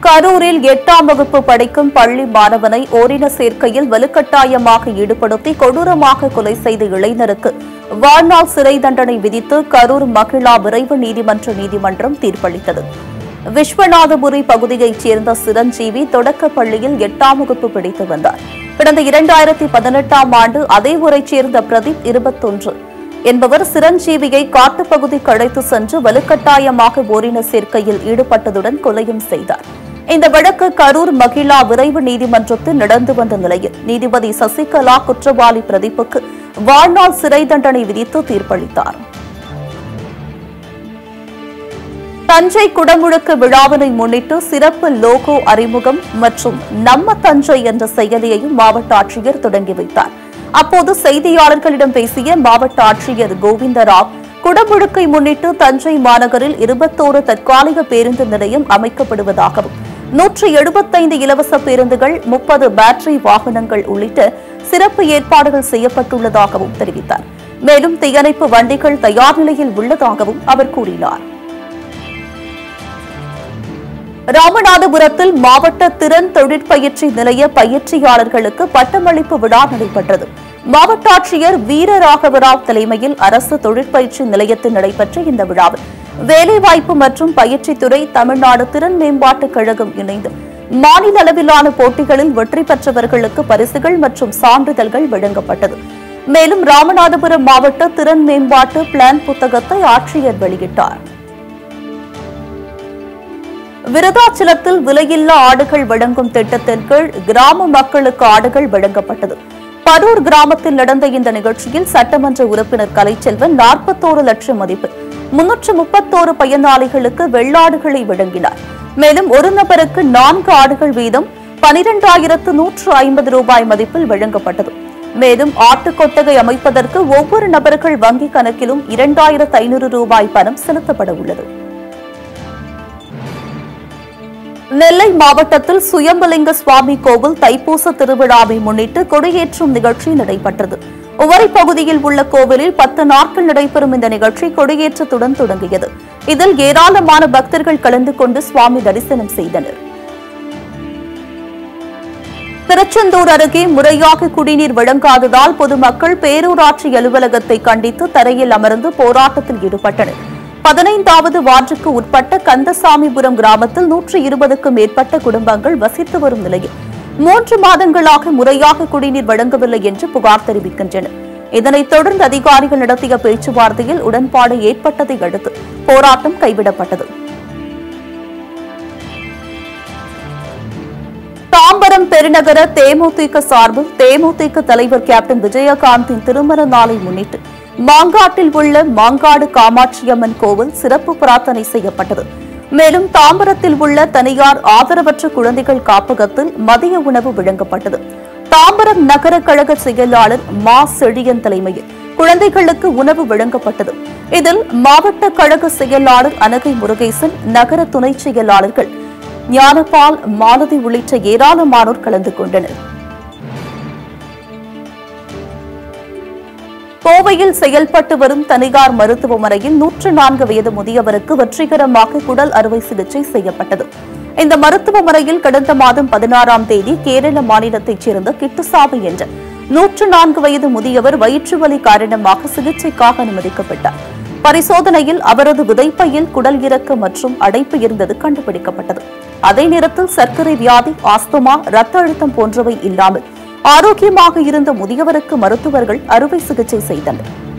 கரூரில் எட்டாம் வகுப்பு படிக்கும் பள்ளி மாணவனை ஓரின சேர்க்கையில் வலுக்கட்டாயமாக ஈடுபடுத்தி கொடூரமாக கொலை செய்த இளைஞருக்கு வாழ்நாள் சிறை தண்டனை விதித்து கரூர் மகிழா விரைவு நீதிமன்ற நீதிமன்றம் தீர்ப்பளித்தது விஸ்வநாதபுரி பகுதியைச் சேர்ந்த சிரஞ்சீவி தொடக்கப் பள்ளியில் எட்டாம் வகுப்பு படித்து வந்தார் கடந்த இரண்டாயிரத்தி பதினெட்டாம் ஆண்டு அதே ஊரைச் சேர்ந்த பிரதீப் இருபத்தொன்று என்பவர் சிரஞ்சீவியை காட்டுப்பகுதிக்கு அழைத்து சென்று வலுக்கட்டாயமாக ஓரின சேர்க்கையில் ஈடுபட்டதுடன் கொலையும் செய்தார் இந்த வழக்கு கரூர் மகிழா விரைவு நீதிமன்றத்தில் நடந்து வந்த நிலையில் நீதிபதி சசிகலா குற்றவாளி பிரதீப்புக்கு வாழ்நாள் சிறை தண்டனை விதித்து தீர்ப்பளித்தார் தஞ்சை குடமுழுக்கு விழாவினை முன்னிட்டு சிறப்பு லோகோ அறிமுகம் மற்றும் நம்ம தஞ்சை என்ற செயலியையும் மாவட்ட ஆட்சியர் தொடங்கி வைத்தார் அப்போது செய்தியாளர்களிடம் பேசிய மாவட்ட ஆட்சியர் கோவிந்தராவ் குடமுழுக்கை முன்னிட்டு தஞ்சை மாநகரில் இருபத்தோரு தற்காலிக பேருந்து நிலையம் அமைக்கப்படுவதாகவும் நூற்றி எழுபத்தைந்து இலவச பேருந்துகள் முப்பது பேட்டரி வாகனங்கள் உள்ளிட்ட சிறப்பு ஏற்பாடுகள் செய்யப்பட்டுள்ளதாகவும் தெரிவித்தார் மேலும் தீயணைப்பு வண்டிகள் தயார் நிலையில் உள்ளதாகவும் அவர் கூறினார் ராமநாதபுரத்தில் மாவட்ட திறன் தொழிற்பயிற்சி நிலைய பயிற்சியாளர்களுக்கு பட்டமளிப்பு விழா நடைபெற்றது மாவட்ட ஆட்சியர் வீரராகவராவ் தலைமையில் அரசு தொழிற்பயிற்சி நிலையத்தில் நடைபெற்ற இந்த விழாவில் வேலைவாய்ப்பு மற்றும் பயிற்சித்துறை தமிழ்நாடு திறன் மேம்பாட்டுக் கழகம் இணைந்து மாநில அளவிலான போட்டிகளில் வெற்றி பெற்றவர்களுக்கு பரிசுகள் மற்றும் சான்றிதழ்கள் வழங்கப்பட்டது மேலும் ராமநாதபுரம் மாவட்ட திறன் மேம்பாட்டு பிளான் புத்தகத்தை ஆட்சியர் வெளியிட்டார் விருதாச்சலத்தில் விலையில்லா ஆடுகள் வழங்கும் திட்டத்தின் கீழ் கிராம மக்களுக்கு ஆடுகள் வழங்கப்பட்டது பரூர் கிராமத்தில் நடந்த இந்த நிகழ்ச்சியில் சட்டமன்ற உறுப்பினர் கலைச்செல்வன் நாற்பத்தோரு லட்சம் மதிப்பில் முன்னூற்று முப்பத்தோரு பயனாளிகளுக்கு வெள்ளாடுகளை வழங்கினார் மேலும் ஒரு நபருக்கு நான்கு ஆடுகள் வீதம் பனிரெண்டாயிரத்து நூற்று ஐம்பது ரூபாய் மதிப்பில் வழங்கப்பட்டது மேலும் ஆட்டுக் கொட்டகை அமைப்பதற்கு ஒவ்வொரு நபர்கள் வங்கிக் கணக்கிலும் இரண்டாயிரத்து ஐநூறு ரூபாய் பணம் செலுத்தப்பட உள்ளது நெல்லை மாவட்டத்தில் சுயம்பலிங்க சுவாமி கோவில் தைப்பூச திருவிழாவை முன்னிட்டு கொடியேற்றும் நிகழ்ச்சி நடைபெற்றது உவரி பகுதியில் உள்ள கோவிலில் பத்து நாட்கள் நடைபெறும் இந்த நிகழ்ச்சி கொடியேற்றத்துடன் தொடங்கியது இதில் ஏராளமான பக்தர்கள் கலந்து கொண்டு சுவாமி தரிசனம் செய்தனர் திருச்செந்தூர் அருகே முறையாக குடிநீர் வழங்காததால் பொதுமக்கள் பேரூராட்சி அலுவலகத்தை கண்டித்து தரையில் அமர்ந்து போராட்டத்தில் ஈடுபட்டனர் பதினைந்தாவது வார்டுக்கு உட்பட்ட கந்தசாமிபுரம் கிராமத்தில் நூற்று இருபதுக்கும் மேற்பட்ட குடும்பங்கள் வசித்து வரும் நிலையில் மூன்று மாதங்களாக முறையாக குடிநீர் வழங்கவில்லை என்று புகார் தெரிவிக்கின்றனர் இதனைத் தொடர்ந்து அதிகாரிகள் நடத்திய பேச்சுவார்த்தையில் உடன்பாடு ஏற்பட்டதை அடுத்து போராட்டம் கைவிடப்பட்டது தாம்பரம் பெருநகர தேமுதிக சார்பில் தேமுதிக தலைவர் கேப்டன் விஜயகாந்தின் திருமண நாளை முன்னிட்டு மாங்காட்டில் உள்ள மாங்காடு காமாட்சியம்மன் கோவில் சிறப்பு பிரார்த்தனை செய்யப்பட்டது மேலும் தாம்பரத்தில் உள்ள தனியார் ஆதரவற்ற குழந்தைகள் காப்பகத்தில் மதிய உணவு வழங்கப்பட்டது தாம்பரம் நகர கழக செயலாளர் மா செழியன் தலைமையில் குழந்தைகளுக்கு உணவு வழங்கப்பட்டது இதில் மாவட்ட கழக செயலாளர் அனகை முருகேசன் நகர துணை செயலாளர்கள் ஞானபால் மாலதி உள்ளிட்ட ஏராளமானோர் கலந்து கொண்டனர் கோவையில் செயல்பட்டு வரும் தனியார் மருத்துவமனையில் நூற்று நான்கு வயது முதியவருக்கு வெற்றிகரமாக குடல் அறுவை சிகிச்சை செய்யப்பட்டது இந்த மருத்துவமனையில் கடந்த மாதம் பதினாறாம் தேதி கேரள மாநிலத்தைச் சேர்ந்த கிட்டுசாமி என்ற நூற்று நான்கு வயது முதியவர் வயிற்று வலி காரணமாக சிகிச்சைக்காக அனுமதிக்கப்பட்டார் பரிசோதனையில் அவரது விதைப்பையில் குடல் இறக்க மற்றும் அடைப்பு இருந்தது கண்டுபிடிக்கப்பட்டது அதே நேரத்தில் சர்க்கரை வியாதி ஆஸ்துமா ரத்த அழுத்தம் போன்றவை இல்லாமல் ஆரோக்கியமாக இருந்த முதியவருக்கு மருத்துவர்கள் அறுவை சிகிச்சை செய்தனர்